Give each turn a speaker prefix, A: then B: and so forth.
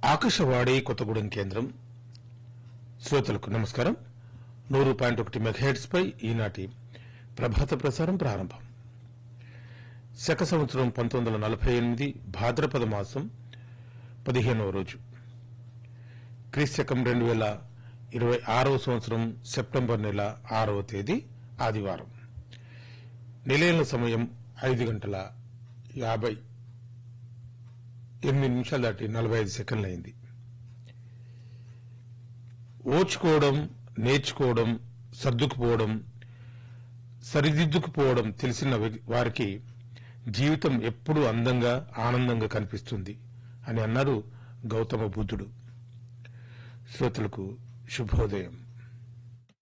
A: ఆకాశవాణి కొత్తగూడెం కేంద్రం శ్రోతలకు నమస్కారం నూరు పాయింట్ ఒకటి మెగాహెడ్స్ పై ఈనాటి ప్రభాత ప్రసారం ప్రారంభం శక సంవత్సరం పంతొమ్మిది వందల నలభై ఎనిమిది భాద్రపద మాసం పదిహేనవ రోజు క్రీస్తకం రెండు వేల ఇరవై ఆరవ సంవత్సరం సెప్టెంబర్ నెల ఆరవ తేదీ ఆదివారం నిలయంలో సమయం ఐదు గంటల యాభై ఎనిమిది నిమిషాలు దాటి నలభై ఐదు సెకండ్లు అయింది ఓచుకోవడం నేర్చుకోవడం సర్దుకుపోవడం సరిదిద్దుకుపోవడం తెలిసిన వ్య- వారికి జీవితం ఎప్పుడూ అందంగా ఆనందంగా కనిపిస్తుంది అని అన్నారు గౌతమ బుద్ధుడు శ్రోతలకు శుభోదయం